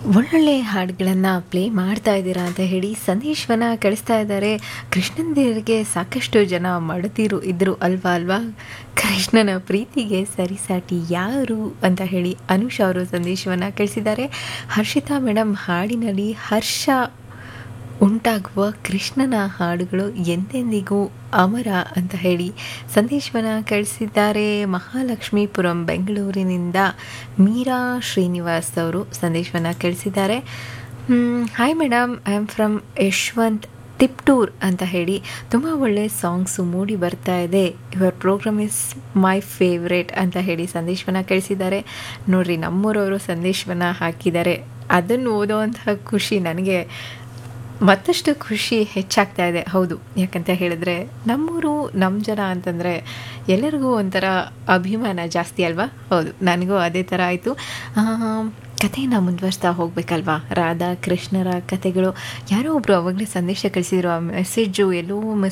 ಒಳ್ಳೊಳ್ಳೆ ಹಾಡುಗಳನ್ನು ಪ್ಲೇ ಮಾಡ್ತಾ ಇದ್ದೀರಾ ಅಂತ ಹೇಳಿ ಸಂದೇಶವನ್ನು ಕಳಿಸ್ತಾ ಇದ್ದಾರೆ ಕೃಷ್ಣನ ದೇವರಿಗೆ ಸಾಕಷ್ಟು ಜನ ಮಡತಿರು ಇದ್ರು ಅಲ್ವಾ ಅಲ್ವಾ ಕೃಷ್ಣನ ಪ್ರೀತಿಗೆ ಸರಿಸಾಟಿ ಯಾರು ಅಂತ ಹೇಳಿ ಅನುಷ್ ಅವರು ಸಂದೇಶವನ್ನು ಕಳಿಸಿದ್ದಾರೆ ಹರ್ಷಿತಾ ಮೇಡಮ್ ಹಾಡಿನಲ್ಲಿ ಹರ್ಷ ಉಂಟಾಗುವ ಕೃಷ್ಣನ ಹಾಡುಗಳು ಎಂದೆಂದಿಗೂ ಅಮರ ಅಂತ ಹೇಳಿ ಸಂದೇಶವನ್ನು ಕಳಿಸಿದ್ದಾರೆ ಮಹಾಲಕ್ಷ್ಮೀಪುರಂ ಬೆಂಗಳೂರಿನಿಂದ ಮೀರಾ ಶ್ರೀನಿವಾಸ್ ಅವರು ಸಂದೇಶವನ್ನು ಕಳಿಸಿದ್ದಾರೆ hi madam I am from Yashwant Tiptur ಅಂತ ಹೇಳಿ ತುಂಬ ಒಳ್ಳೆ ಸಾಂಗ್ಸು ಮೂಡಿ ಬರ್ತಾ ಇದೆ your program is my favourite ಅಂತ ಹೇಳಿ ಸಂದೇಶವನ್ನು ಕಳಿಸಿದ್ದಾರೆ ನೋಡ್ರಿ ನಮ್ಮೂರವರು ಸಂದೇಶವನ್ನು ಹಾಕಿದ್ದಾರೆ ಅದನ್ನು ಓದೋವಂತಹ ಖುಷಿ ನನಗೆ ಮತ್ತಷ್ಟು ಖುಷಿ ಹೆಚ್ಚಾಗ್ತಾ ಇದೆ ಹೌದು ಯಾಕಂತ ಹೇಳಿದ್ರೆ ನಮ್ಮೂರು ನಮ್ಮ ಜನ ಅಂತಂದರೆ ಎಲ್ಲರಿಗೂ ಒಂಥರ ಅಭಿಮಾನ ಜಾಸ್ತಿ ಅಲ್ವಾ ಹೌದು ನನಗೂ ಅದೇ ಥರ ಆಯಿತು ಕಥೆಯನ್ನು ಮುಂದುವರಿಸ್ತಾ ಹೋಗ್ಬೇಕಲ್ವಾ ರಾಧಾ ಕೃಷ್ಣರ ಕಥೆಗಳು ಯಾರೋ ಒಬ್ಬರು ಅವಾಗಲೇ ಸಂದೇಶ ಕಳಿಸಿದ್ರು ಆ ಮೆಸೇಜು ಎಲ್ಲೋ ಮಿಸ್